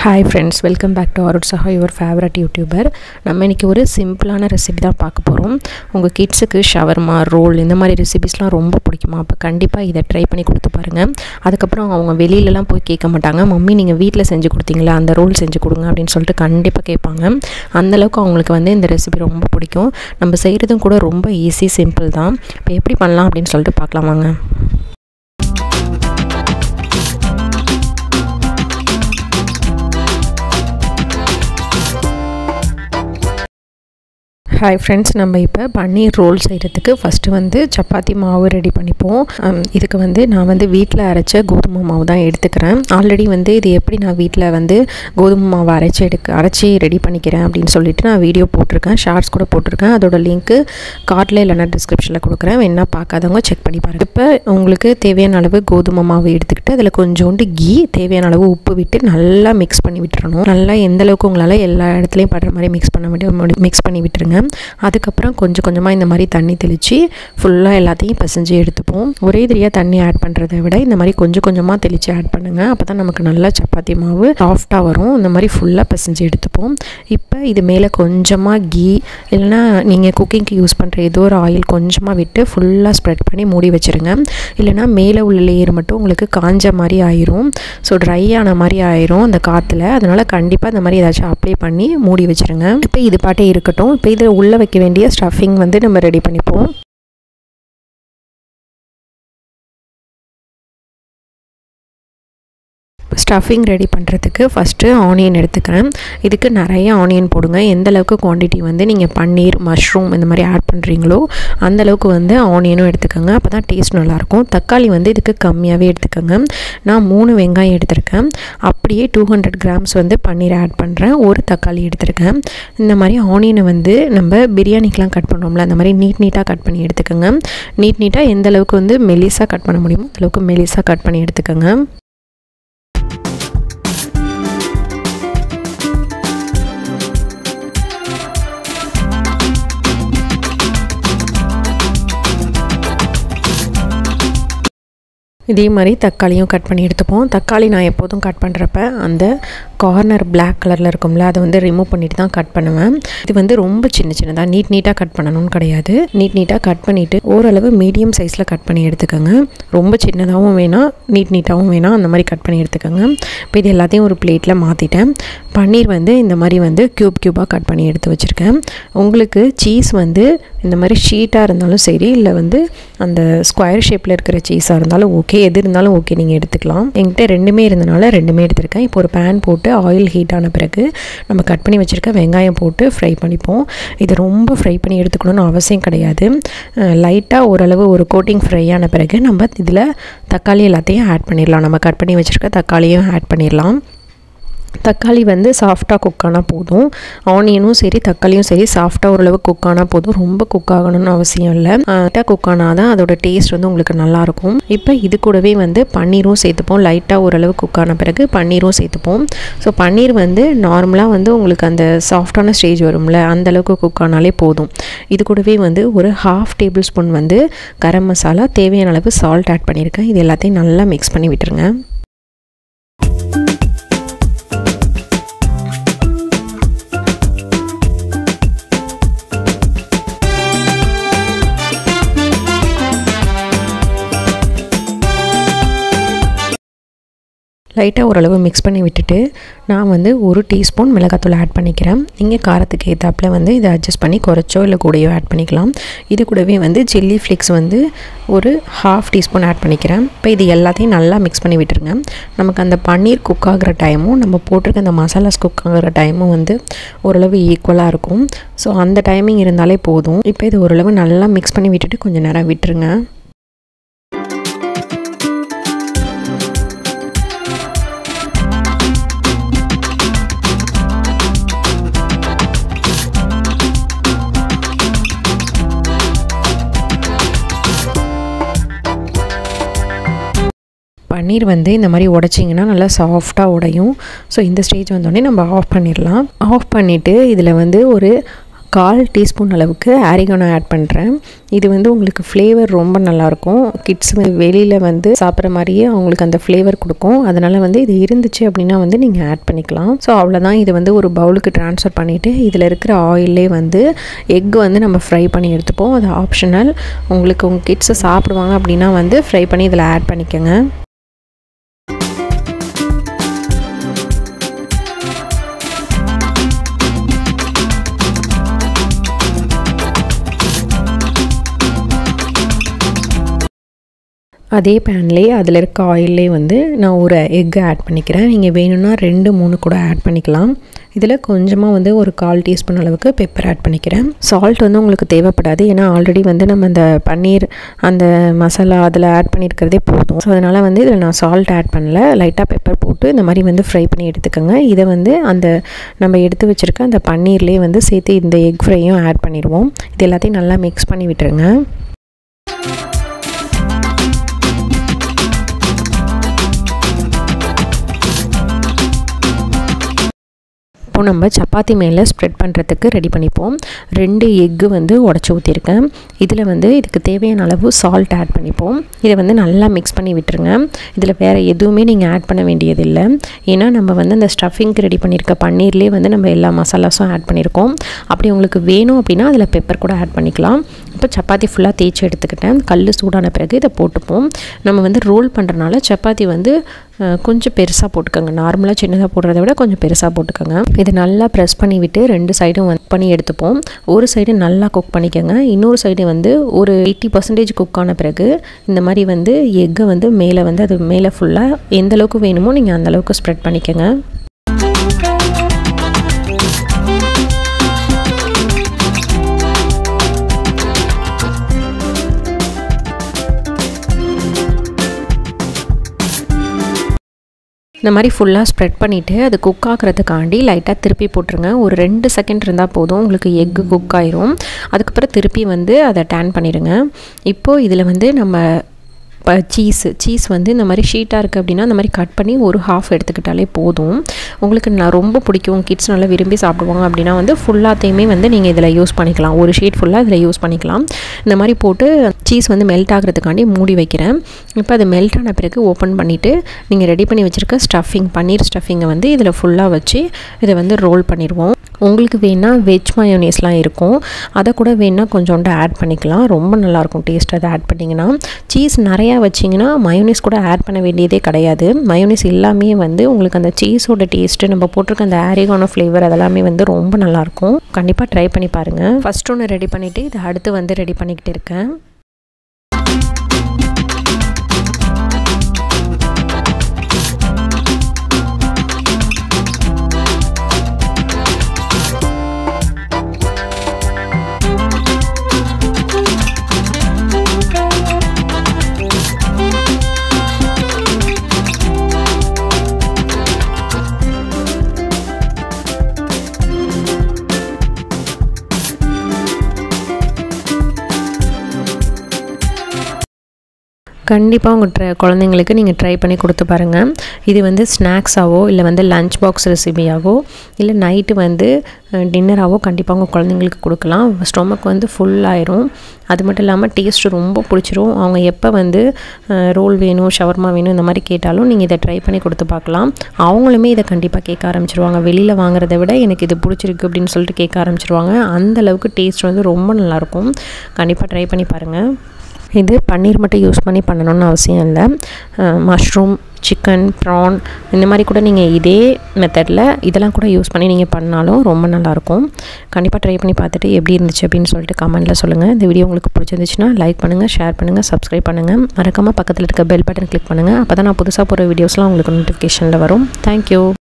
hi friends welcome back to அருட் சஹா your favourite YouTuber நம்ம இன்றைக்கி ஒரு சிம்பிளான ரெசிபி தான் பார்க்க போகிறோம் உங்கள் கிட்ஸுக்கு ஷவர்மா ரோல் இந்த மாதிரி ரெசிபிஸ்லாம் ரொம்ப பிடிக்குமா அப்போ கண்டிப்பாக இதை ட்ரை பண்ணி கொடுத்து பாருங்கள் அதுக்கப்புறம் அவங்க வெளியிலலாம் போய் கேட்க மாட்டாங்க மம்மி நீங்கள் வீட்டில் செஞ்சு கொடுத்தீங்களா அந்த ரோல் செஞ்சு கொடுங்க அப்படின்னு சொல்லிட்டு கண்டிப்பாக கேட்பாங்க அந்தளவுக்கு அவங்களுக்கு வந்து இந்த ரெசிபி ரொம்ப பிடிக்கும் நம்ம செய்கிறதும் கூட ரொம்ப ஈஸி சிம்பிள் தான் இப்போ எப்படி பண்ணலாம் அப்படின்னு சொல்லிட்டு பார்க்கலாம் வாங்க ஹாய் ஃப்ரெண்ட்ஸ் நம்ம இப்போ பன்னீர் ரோல் செய்கிறதுக்கு ஃபஸ்ட்டு வந்து சப்பாத்தி மாவு ரெடி பண்ணிப்போம் இதுக்கு வந்து நான் வந்து வீட்டில் அரைச்ச கோதுமை மாவு தான் எடுத்துக்கிறேன் ஆல்ரெடி வந்து இது எப்படி நான் வீட்டில் வந்து கோதுமை மாவு அரைச்சி எடுக்க அரைச்சி ரெடி பண்ணிக்கிறேன் அப்படின்னு சொல்லிட்டு நான் வீடியோ போட்டிருக்கேன் ஷார்ட்ஸ் கூட போட்டிருக்கேன் அதோட லிங்க்கு கார்டில் இல்லைனா டிஸ்கிரிப்ஷனில் கொடுக்குறேன் வேணா பார்க்காதவங்க செக் பண்ணி பாருங்கள் இப்போ உங்களுக்கு தேவையான அளவு கோதுமை மாவு எடுத்துக்கிட்டு அதில் கொஞ்சோண்டு கீ தேவையான அளவு உப்பு விட்டு நல்லா மிக்ஸ் பண்ணி விட்டுறணும் நல்லா எந்த அளவுக்கு உங்களால் எல்லா இடத்துலையும் படுற மாதிரி மிக்ஸ் பண்ண விட்டு மிக்ஸ் பண்ணி விட்டுருங்க அதுக்கப்புறம் கொஞ்சம் கொஞ்சமாக இந்த மாதிரி தண்ணி தெளித்து ஃபுல்லாக எல்லாத்தையும் பிசைஞ்சு எடுத்துப்போம் ஒரே தெரியாக தண்ணி ஆட் பண்ணுறதை விட இந்த மாதிரி கொஞ்சம் கொஞ்சமாக தெளித்து ஆட் பண்ணுங்கள் அப்போ தான் நமக்கு நல்லா சப்பாத்தி மாவு சாஃப்டாக வரும் இந்த மாதிரி ஃபுல்லாக பிசைஞ்சு எடுத்துப்போம் இப்போ இது மேலே கொஞ்சமாக கீ இல்லைனா நீங்கள் குக்கிங்க்கு யூஸ் பண்ணுற ஏதோ ஒரு ஆயில் கொஞ்சமாக விட்டு ஃபுல்லாக ஸ்ப்ரெட் பண்ணி மூடி வச்சுருங்க இல்லைனா மேலே உள்ள லேயர் மட்டும் உங்களுக்கு காஞ்ச மாதிரி ஆயிரும் ஸோ ட்ரை ஆன மாதிரி ஆயிரும் அந்த காற்றுல அதனால் கண்டிப்பாக இந்த மாதிரி ஏதாச்சும் அப்ளை பண்ணி மூடி வச்சுருங்க இப்போ இது பாட்டே இருக்கட்டும் இப்போ இதில் உள்ளே வைக்க வேண்டிய ஸ்டஃபிங் வந்து நம்ம ரெடி பண்ணிப்போம் ஸ்டஃபிங் ரெடி பண்ணுறதுக்கு ஃபஸ்ட்டு ஆனியன் எடுத்துக்கிறேன் இதுக்கு நிறைய ஆனியன் போடுங்க எந்த அளவுக்கு குவான்டிட்டி வந்து நீங்கள் பன்னீர் மஷ்ரூம் இந்த மாதிரி ஆட் பண்ணுறீங்களோ அந்தளவுக்கு வந்து ஆனியனும் எடுத்துக்கோங்க அப்போ தான் டேஸ்ட் நல்லாயிருக்கும் தக்காளி வந்து இதுக்கு கம்மியாகவே எடுத்துக்கோங்க நான் மூணு வெங்காயம் எடுத்திருக்கேன் அப்படியே டூ ஹண்ட்ரட் கிராம்ஸ் வந்து பன்னீர் ஆட் பண்ணுறேன் ஒரு தக்காளி எடுத்திருக்கேன் இந்த மாதிரி ஆனியனை வந்து நம்ம பிரியாணிக்கெலாம் கட் பண்ணோம்ல அந்த மாதிரி நீட் நீட்டாக கட் பண்ணி எடுத்துக்கோங்க நீட் நீட்டாக எந்த அளவுக்கு வந்து மெலிசாக கட் பண்ண முடியுமோ அந்தளவுக்கு மெலிசாக கட் பண்ணி எடுத்துக்கோங்க இதே மாதிரி தக்காளியும் கட் பண்ணி எடுத்துப்போம் தக்காளி நான் எப்போதும் கட் பண்ணுறப்ப அந்த கார்னர் பிளாக் கலரில் இருக்கும்ல அதை வந்து ரிமூவ் பண்ணிட்டு தான் கட் பண்ணுவேன் இது வந்து ரொம்ப சின்ன சின்னதாக நீட் நீட்டாக கட் பண்ணணும்னு கிடையாது நீட் நீட்டாக கட் பண்ணிவிட்டு ஓரளவு மீடியம் சைஸில் கட் பண்ணி எடுத்துக்கோங்க ரொம்ப சின்னதாகவும் வேணாம் நீட் நீட்டாகவும் வேணாம் அந்த மாதிரி கட் பண்ணி எடுத்துக்கோங்க இப்போ இது எல்லாத்தையும் ஒரு பிளேட்டில் மாற்றிட்டேன் பன்னீர் வந்து இந்த மாதிரி வந்து க்யூப் க்யூபாக கட் பண்ணி எடுத்து வச்சுருக்கேன் உங்களுக்கு சீஸ் வந்து இந்த மாதிரி ஷீட்டாக இருந்தாலும் சரி இல்லை வந்து அந்த ஸ்கொயர் ஷேப்பில் இருக்கிற சீஸாக இருந்தாலும் ஓகே எது இருந்தாலும் ஓகே நீங்கள் எடுத்துக்கலாம் என்கிட்ட ரெண்டுமே இருந்தனால ரெண்டுமே எடுத்திருக்கேன் இப்போ ஒரு பேன் போட்டு ஆயில் ஹீட் ஆன பிறகு நம்ம கட் பண்ணி வச்சுருக்க வெங்காயம் போட்டு ஃப்ரை பண்ணிப்போம் இது ரொம்ப ஃப்ரை பண்ணி எடுத்துக்கணும்னு அவசியம் கிடையாது லைட்டாக ஓரளவு ஒரு கோட்டிங் ஃப்ரை ஆன பிறகு நம்ம இதில் தக்காளி எல்லாத்தையும் ஆட் பண்ணிடலாம் நம்ம கட் பண்ணி வச்சுருக்க தக்காளியும் ஆட் பண்ணிடலாம் தக்காளி வந்து சாஃப்டாக குக் ஆனால் போதும் ஆனியனும் சரி தக்காளியும் சரி சாஃப்டாக ஓரளவு குக் ஆனால் போதும் ரொம்ப குக் ஆகணும்னு அவசியம் இல்லை லைட்டாக குக் ஆனால் தான் அதோட டேஸ்ட் வந்து உங்களுக்கு நல்லாயிருக்கும் இப்போ இது கூடவே வந்து பன்னீரும் சேர்த்துப்போம் லைட்டாக ஓரளவு குக் ஆன பிறகு பன்னீரும் சேர்த்துப்போம் ஸோ பன்னீர் வந்து நார்மலாக வந்து உங்களுக்கு அந்த சாஃப்டான ஸ்டேஜ் வரும்ல அந்தளவுக்கு குக் ஆனாலே போதும் இது கூடவே வந்து ஒரு ஹாஃப் டேபிள் ஸ்பூன் வந்து கரம் மசாலா தேவையான அளவு சால்ட் ஆட் பண்ணியிருக்கேன் இது எல்லாத்தையும் நல்லா மிக்ஸ் பண்ணி விட்டுருங்க லைட்டாக ஓரளவு மிக்ஸ் பண்ணி விட்டுட்டு நான் வந்து ஒரு டீஸ்பூன் மிளகாத்தூள் ஆட் பண்ணிக்கிறேன் நீங்கள் காரத்துக்கு ஏற்றாப்பில் வந்து இதை அட்ஜஸ்ட் பண்ணி குறைச்சோ இல்லை கூடயோ ஆட் பண்ணிக்கலாம் இது கூடவே வந்து சில்லி ஃப்ளேக்ஸ் வந்து ஒரு ஹாஃப் டீஸ்பூன் ஆட் பண்ணிக்கிறேன் இப்போ இது எல்லாத்தையும் நல்லா மிக்ஸ் பண்ணி விட்டுருங்க நமக்கு அந்த பன்னீர் குக் ஆகிற டைமும் நம்ம போட்டிருக்க அந்த மசாலாஸ் குக் ஆகிற டைமும் வந்து ஓரளவு ஈக்குவலாக இருக்கும் ஸோ அந்த டைமிங் இருந்தாலே போதும் இப்போ இது ஓரளவு நல்லா மிக்ஸ் பண்ணி விட்டுட்டு கொஞ்சம் நேரம் விட்டுருங்க பன்னீர் வந்து இந்த மாதிரி உடச்சிங்கன்னா நல்லா சாஃப்டாக உடையும் ஸோ இந்த ஸ்டேஜ் வந்தோடனே நம்ம ஆஃப் பண்ணிடலாம் ஆஃப் பண்ணிவிட்டு இதில் வந்து ஒரு கால் டீஸ்பூன் அளவுக்கு ஆரிகானோ ஆட் பண்ணுறேன் இது வந்து உங்களுக்கு ஃப்ளேவர் ரொம்ப நல்லாயிருக்கும் கிட்ஸ் வெளியில் வந்து சாப்பிட்ற மாதிரியே அவங்களுக்கு அந்த ஃப்ளேவர் கொடுக்கும் அதனால் வந்து இது இருந்துச்சு அப்படின்னா வந்து நீங்கள் ஆட் பண்ணிக்கலாம் ஸோ அவ்வளோதான் இது வந்து ஒரு பவுலுக்கு ட்ரான்ஸ்ஃபர் பண்ணிவிட்டு இதில் இருக்கிற ஆயிலே வந்து எக் வந்து நம்ம ஃப்ரை பண்ணி எடுத்துப்போம் அது ஆப்ஷனல் உங்களுக்கு உங்கள் கிட்ஸை சாப்பிடுவாங்க அப்படின்னா வந்து ஃப்ரை பண்ணி இதில் ஆட் பண்ணிக்கோங்க அதே பேன்லேயே அதில் இருக்க ஆயிலே வந்து நான் ஒரு எக்கு ஆட் பண்ணிக்கிறேன் நீங்கள் வேணும்னா ரெண்டு மூணு கூட ஆட் பண்ணிக்கலாம் இதில் கொஞ்சமாக வந்து ஒரு கால் டீஸ்பூன் அளவுக்கு பெப்பர் ஆட் பண்ணிக்கிறேன் சால்ட் வந்து உங்களுக்கு தேவைப்படாது ஏன்னா ஆல்ரெடி வந்து நம்ம அந்த பன்னீர் அந்த மசாலா அதில் ஆட் பண்ணியிருக்கிறதே போதும் ஸோ அதனால் வந்து இதில் நான் சால்ட் ஆட் பண்ணல லைட்டாக பெப்பர் போட்டு இந்த மாதிரி வந்து ஃப்ரை பண்ணி எடுத்துக்கோங்க இதை வந்து அந்த நம்ம எடுத்து வச்சுருக்க அந்த பன்னீர்லேயே வந்து சேர்த்து இந்த எக் ஃப்ரையும் ஆட் பண்ணிடுவோம் இது எல்லாத்தையும் நல்லா மிக்ஸ் பண்ணி விட்டுருங்க இப்போ நம்ம சப்பாத்தி மேலே ஸ்ப்ரெட் பண்ணுறதுக்கு ரெடி பண்ணிப்போம் ரெண்டு எக்கு வந்து உடச்சி ஊற்றிருக்கேன் இதில் வந்து இதுக்கு தேவையான அளவு சால்ட் ஆட் பண்ணிப்போம் இதை வந்து நல்லா மிக்ஸ் பண்ணி விட்டுருங்க இதில் வேறு எதுவுமே நீங்கள் ஆட் பண்ண வேண்டியதில்லை ஏன்னா நம்ம வந்து அந்த ஸ்டஃபிங்க்கு ரெடி பண்ணியிருக்க பன்னீர்லேயே வந்து நம்ம எல்லா மசாலாஸும் ஆட் பண்ணியிருக்கோம் அப்படி உங்களுக்கு வேணும் அப்படின்னா அதில் பெப்பர் கூட ஆட் பண்ணிக்கலாம் இப்போ சப்பாத்தி ஃபுல்லாக தேய்ச்சி எடுத்துக்கிட்டேன் கல் சூடான பிறகு இதை போட்டுப்போம் நம்ம வந்து ரோல் பண்ணுறனால சப்பாத்தி வந்து கொஞ்சம் பெருசாக போட்டுக்கோங்க நார்மலாக சின்னதாக போடுறத விட கொஞ்சம் பெருசாக போட்டுக்கோங்க இதை நல்லா ப்ரெஸ் பண்ணி விட்டு ரெண்டு சைடும் வந்து பண்ணி எடுத்துப்போம் ஒரு சைடு நல்லா குக் பண்ணிக்கோங்க இன்னொரு சைடு வந்து ஒரு எயிட்டி பர்சன்டேஜ் குக் ஆன பிறகு இந்த மாதிரி வந்து எக்கை வந்து மேலே வந்து அது மேலே ஃபுல்லாக எந்த அளவுக்கு வேணுமோ நீங்கள் அந்தளவுக்கு ஸ்ப்ரெட் பண்ணிக்கோங்க இந்த மாதிரி ஃபுல்லாக ஸ்ப்ரெட் பண்ணிவிட்டு அது குக் ஆகிறதுக்காண்டி லைட்டாக திருப்பி போட்டுருங்க ஒரு ரெண்டு செகண்ட் இருந்தால் போதும் உங்களுக்கு எக்கு குக் ஆயிரும் அதுக்கப்புறம் திருப்பி வந்து அதை டேன் பண்ணிடுங்க இப்போது இதில் வந்து நம்ம இப்போ சீஸு சீஸ் வந்து இந்த மாதிரி ஷீட்டாக இருக்குது அப்படின்னா இந்த மாதிரி கட் பண்ணி ஒரு ஹாஃப் எடுத்துக்கிட்டாலே போதும் உங்களுக்கு நான் ரொம்ப பிடிக்கும் கிட்ஸ் நல்லா விரும்பி சாப்பிடுவாங்க அப்படின்னா வந்து ஃபுல்லாத்தையுமே வந்து நீங்கள் இதில் யூஸ் பண்ணிக்கலாம் ஒரு ஷீட் ஃபுல்லாக இதில் யூஸ் பண்ணிக்கலாம் இந்த மாதிரி போட்டு சீஸ் வந்து மெல்ட் ஆகிறதுக்காண்டி மூடி வைக்கிறேன் இப்போ அது மெல்ட் ஆன பிறகு ஓப்பன் பண்ணிவிட்டு நீங்கள் ரெடி பண்ணி வச்சுருக்க ஸ்டஃபிங் பன்னீர் ஸ்டஃபிங்கை வந்து இதில் ஃபுல்லாக வச்சு இதை வந்து ரோல் பண்ணிடுவோம் உங்களுக்கு வேணால் வெஜ் மயோனீஸ்லாம் இருக்கும் அதை கூட வேணால் கொஞ்சோண்டு ஆட் பண்ணிக்கலாம் ரொம்ப நல்லாயிருக்கும் டேஸ்ட் அதை ஆட் பண்ணிங்கன்னா சீஸ் நிறையா வச்சிங்கன்னா மயோனீஸ் கூட ஆட் பண்ண வேண்டியதே கிடையாது மயோனீஸ் எல்லாமே வந்து உங்களுக்கு அந்த சீஸோட டேஸ்ட்டு நம்ம போட்டிருக்க அந்த ஆரிகானோ ஃப்ளேவர் அதெல்லாமே வந்து ரொம்ப நல்லாயிருக்கும் கண்டிப்பாக ட்ரை பண்ணி பாருங்கள் ஃபஸ்ட் ஒன்று ரெடி பண்ணிவிட்டு இது அடுத்து வந்து ரெடி பண்ணிக்கிட்டு இருக்கேன் கண்டிப்பாக உங்கள் ட்ரை குழந்தைங்களுக்கு நீங்கள் ட்ரை பண்ணி கொடுத்து பாருங்கள் இது வந்து ஸ்நாக்ஸாவோ இல்லை வந்து லஞ்ச் பாக்ஸ் ரெசிபியாகவோ இல்லை நைட்டு வந்து டின்னராகவோ கண்டிப்பாக உங்கள் குழந்தைங்களுக்கு கொடுக்கலாம் ஸ்டொமக் வந்து ஃபுல் ஆயிரும் அது மட்டும் இல்லாமல் டேஸ்ட் ரொம்ப பிடிச்சிரும் அவங்க எப்போ வந்து ரோல் வேணும் ஷவர்மா வேணும் இந்த மாதிரி கேட்டாலும் நீங்கள் இதை ட்ரை பண்ணி கொடுத்து பார்க்கலாம் அவங்களுமே இதை கண்டிப்பாக கேட்க ஆரம்பிச்சிருவாங்க வெளியில் வாங்குறத விட எனக்கு இது பிடிச்சிருக்கு அப்படின்னு சொல்லிட்டு கேட்க ஆரம்பிச்சிருவாங்க அந்த அளவுக்கு டேஸ்ட் வந்து ரொம்ப நல்லாயிருக்கும் கண்டிப்பாக ட்ரை பண்ணி பாருங்கள் இது பன்னீர் மட்டும் யூஸ் பண்ணி பண்ணணும்னு அவசியம் இல்லை மஷ்ரூம் சிக்கன் ப்ரான் இந்த மாதிரி கூட நீங்கள் இதே மெத்தடில் இதெல்லாம் கூட யூஸ் பண்ணி நீங்கள் பண்ணாலும் ரொம்ப நல்லாயிருக்கும் கண்டிப்பாக ட்ரை பண்ணி பார்த்துட்டு எப்படி இருந்துச்சு அப்படின்னு சொல்லிட்டு கமெண்ட்டில் சொல்லுங்கள் இந்த வீடியோ உங்களுக்கு பிடிச்சிருந்துச்சுன்னா லைக் பண்ணுங்கள் ஷேர் பண்ணுங்கள் சப்ஸ்கிரைப் பண்ணுங்கள் மறக்காமல் பக்கத்தில் இருக்க பெல் பட்டன் கிளிக் பண்ணுங்கள் அப்போ தான் நான் புதுசாக போகிற வீடியோஸ்லாம் உங்களுக்கு நோட்டிஃபிகேஷனில் வரும் தேங்க்யூ